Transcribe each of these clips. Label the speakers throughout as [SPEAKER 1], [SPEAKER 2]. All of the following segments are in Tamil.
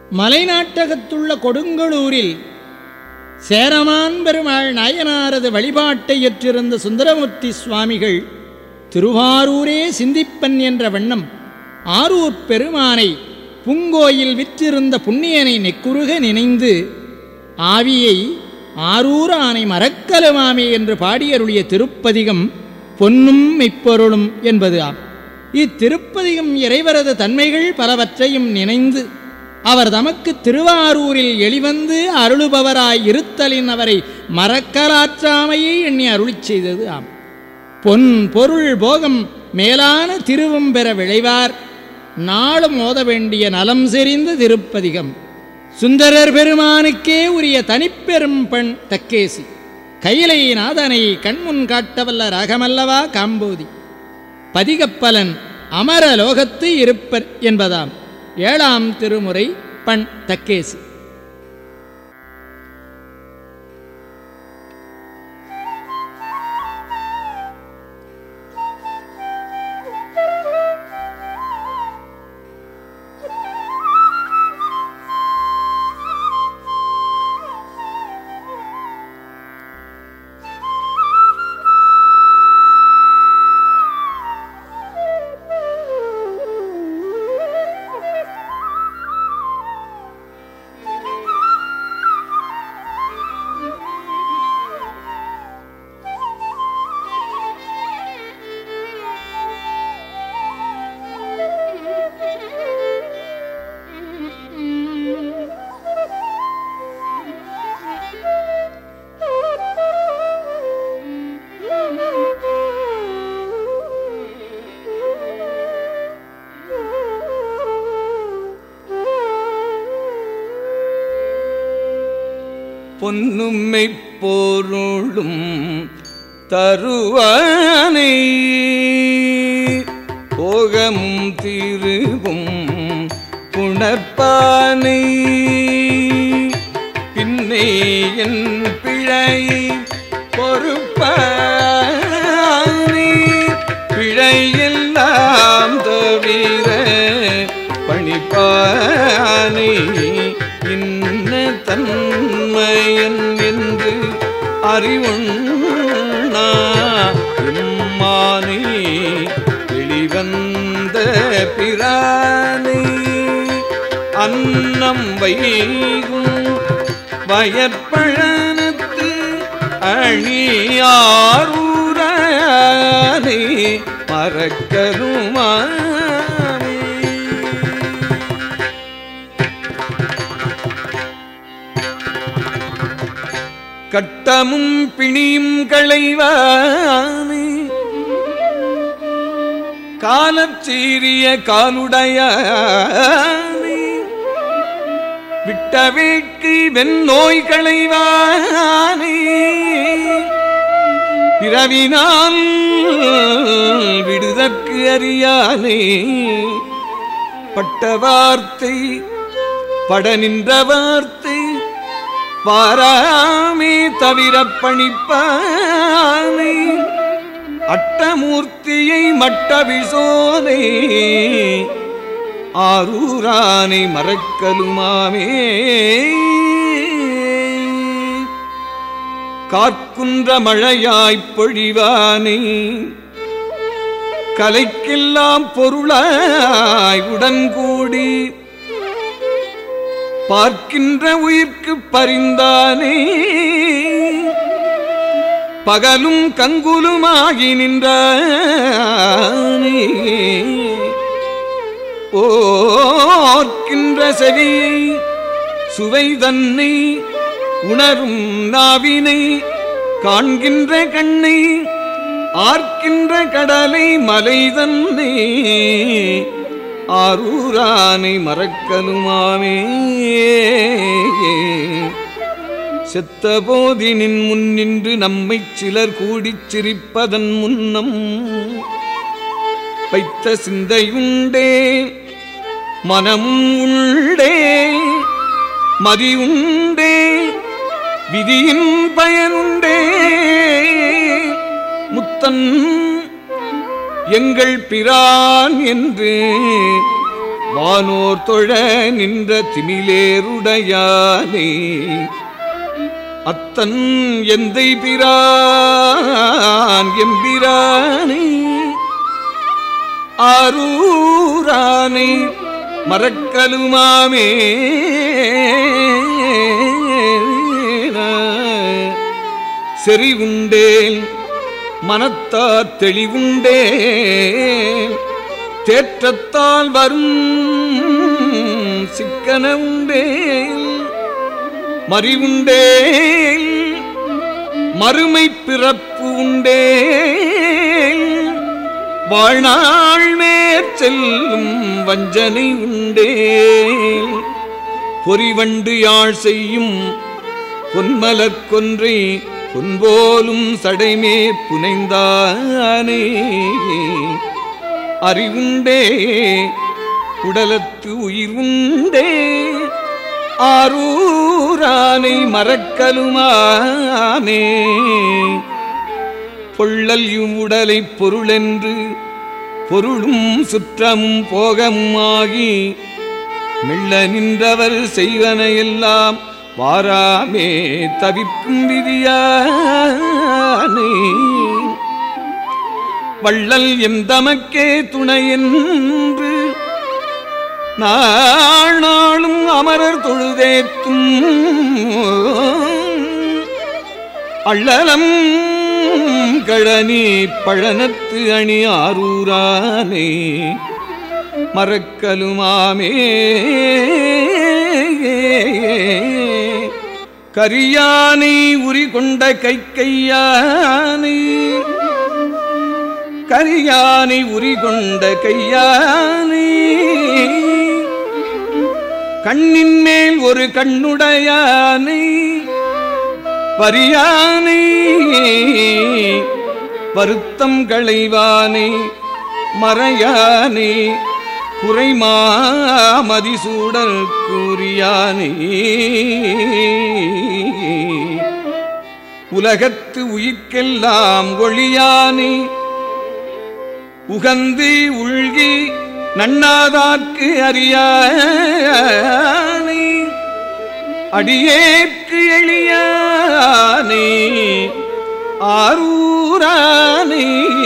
[SPEAKER 1] மலைநாட்டகத்துள்ள கொடுங்கலூரில் சேரமான் பெருமாள் நாயனாரது வழிபாட்டை ஏற்றிருந்த சுந்தரமூர்த்தி சுவாமிகள் திருவாரூரே சிந்திப்பன் என்ற வண்ணம் ஆரூர் பெருமானை பூங்கோயில் விற்றிருந்த புண்ணியனை நெக்குருக நினைந்து ஆவியை ஆரூர் ஆனை மறக்கலுமாமே என்று பாடியருளிய திருப்பதிகம் பொன்னும் மெய்ப்பொருளும் என்பது ஆம் இத்திருப்பதிகம் இறைவரது தன்மைகள் பலவற்றையும் நினைந்து அவர் தமக்கு திருவாரூரில் எளிவந்து அருளுபவராய் இருத்தலின் அவரை மறக்கலாற்றாமையை எண்ணி அருளிச் செய்தது ஆம் பொன் பொருள் போகம் மேலான திருவும் பெற விளைவார் நாளும் ஓத வேண்டிய நலம் செறிந்த திருப்பதிகம் சுந்தரர் பெருமானுக்கே உரிய தனிப்பெரும் பெண் தக்கேசி கையிலை நாதனை கண்முன் காட்டவல்ல ராகமல்லவா காம்போதி பதிகப்பலன் அமரலோகத்து இருப்பர் என்பதாம் ஏழாம் திருமுறை பண் தக்கேசி
[SPEAKER 2] பொன்னும்மை பொருளும் தருவானை போகமும் திருவும் புணர்ப்பானை பின்னே என் பிழை பொறுப்பானை பிழையெல்லாம் தவிர பணிப்பானை இன்ன தன்மையன் என்று அறிவுண்ணா எம்மானே வெளிவந்த பிரானே அன்னம் வைகும் வயற்பழனத்து அணியாரூரே மறக்கருமாமே கட்டமும் பிணியும் களைவானே காலச்சீரிய காலுடையானே விட்ட வேட்கை வெண்ணோய் களைவானே பிறவினால் விடுதற்கு அறியானே பட்ட வார்த்தை பட நின்ற வார்த்தை பாராமே தவிர பணிப்பானை அட்டமூர்த்தியை மட்ட விசோதே ஆரூரானை மறக்கலுமாமே கார்க்குன்ற மழையாய்ப் பொழிவானே கலைக்கெல்லாம் பொருளாய் உடன் கூடி பார்க்கின்ற உயிர்க்கு பரிந்தானே பகலும் கங்குலுமாகி நின்றானே ஓர்க்கின்ற செவியை சுவை தன்னை உணரும் நாவினை காண்கின்ற கண்ணை ஆர்க்கின்ற கடலை மலை தன்னை ஆரூரானை மறக்கலுமாமே செத்த போதினின் முன் நின்று நம்மைச் சிலர் கூடிச் சிரிப்பதன் முன்னம் வைத்த சிந்தையுண்டே மனமும் உண்டே மதி உண்டே விதியின் பயனுண்டே முத்தன் எங்கள் பிரான் என்று வானோர் தொழ நின்ற திமிலேருடையானே அத்தன் எந்தை பிரான் எம்பிரானே ஆரூரானை மறக்கலுமாமே செறி உண்டேன் மனத்தார் தெளிவுண்டேன் தேற்றத்தால் வரும் சிக்கன உண்டேன் மறிவுண்டேன் மறுமை பிறப்பு உண்டேன் வாழ்நாள் மேற்செல்லும் வஞ்சனை உண்டேன் பொறிவண்டு யாழ் செய்யும் பொன்மலர் கொன்றை பொன்போலும் சடைமே புனைந்தானே அறிவுண்டே உடலத்து உயிர் உண்டே ஆரூரானை மறக்கலுமாமே பொள்ளல் இவ்வுடலை பொருளென்று பொருளும் சுற்றமும் போகமும் ஆகி மெல்ல நின்றவர் செய்வன எல்லாம் வாராமே தவிர்க்கும் விதியானே வள்ளல் எம் தமக்கே துணை என்று நாளும் அமரர் தொழுதேத்தும் அள்ளலம் கழனி பழனத்து அணி ஆரூரானே மறக்கலுமாமே கரியானை உரி கொண்ட கை கையானை கரியானை உரி கொண்ட கையானை கண்ணின் மேல் ஒரு கண்ணுடையானை பரியானை வருத்தம் களைவானை மறையானை குறைமாமதிசூடல் கூறியானே உலகத்து உயிர்க்கெல்லாம் ஒளியானே உகந்து உள்கி நன்னாதார்க்கு அறியானே அடியேற்கு எளியானே ஆரூரானே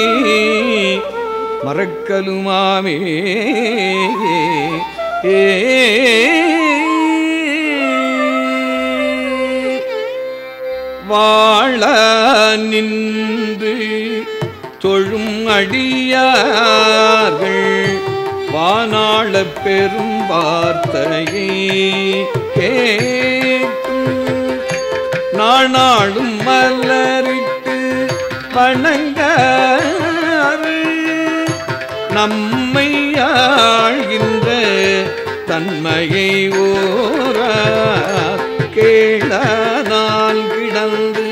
[SPEAKER 2] மறக்கலுமாமே ஏ வாழ நின்று தொழும் அடியார்கள் வானாள பெரும் வார்த்தையை கேட்டு நாளும் மலரிட்டு வணங்க நம்மை ஆழ்கின்ற தன்மையை ஓரா கேள நான் கிடந்து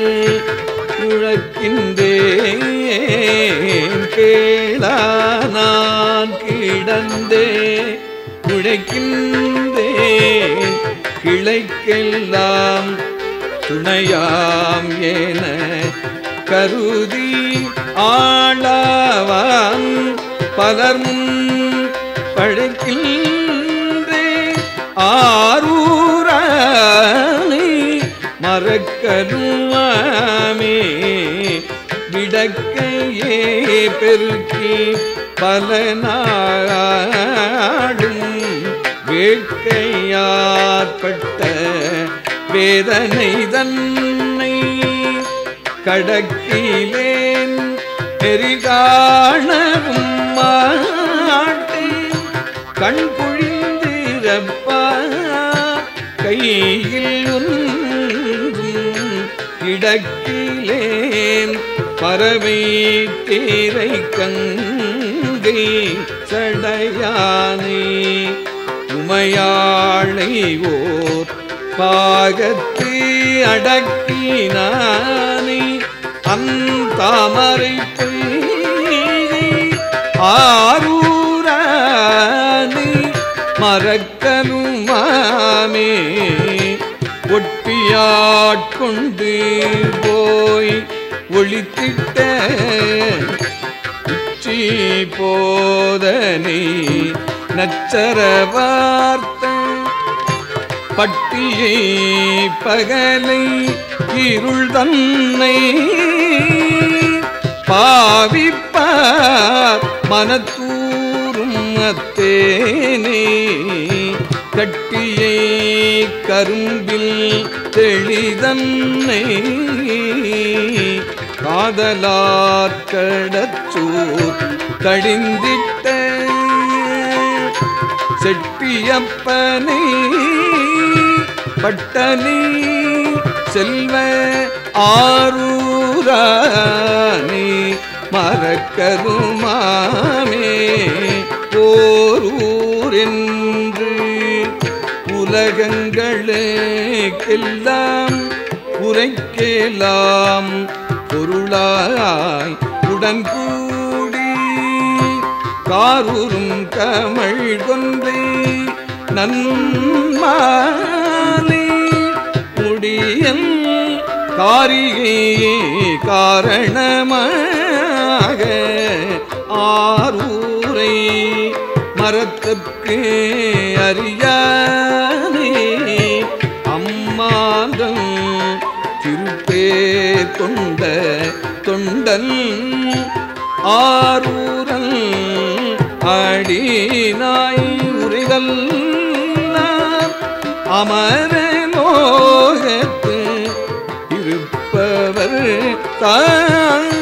[SPEAKER 2] உழைக்கின்றேன் கேள நான் கிடந்தே உழைக்கின்றேன் கிளைக்கெல்லாம் துணையாம் என கருதி ஆளாவான் பலர் முன் பழைக்கின்றே ஆரூரானே மறக்கருவாமே விடக்கையே பெருக்கி பல நாடும் வேட்கையாற்பட்ட வேதனை தன்னை கடக்கிலேன் நெறிகாணவும் மாட்டேன் கண் குழிந்திரப்பா கையில் ஒன்றும் இடக்கிலேன் பறவை தேரை கங்கை சடையானே உமையாளை ஓர் பாகத்து அடக்கினானே அந்தாமரை ஆரூரானே மறக்கலுமாமே ஒட்டியாட்கொண்டு போய் ஒளித்திட்ட உச்சி போதனை நச்சர வார்த்த பட்டியை பகலை இருள் தன்னை பாவிப்பார் மனத்தூரும் அத்தேனே கட்டியை கரும்பில் தெளிதன்னை காதலார் கடச்சூர் கடிந்திட்ட செட்டியப்பனை பட்டனி செல்வ ஆரூரானி மறக்கருமாமே ஓரூரென்று உலகங்களுக்கெல்லாம் உரைக்கேலாம் பொருளாய் உடன்கூடி காரூரும் கமழ் கொன்றை நன்மாலை முடியன் காரிகை காரணமாக ஆரூரை மரத்தற்கு அறியானே அம்மாதம் திருப்பேர் கொண்ட தொண்டன் ஆரூரன் அடிநாய் உரைதல் அமரலோகத்து இருப்பவர் தான்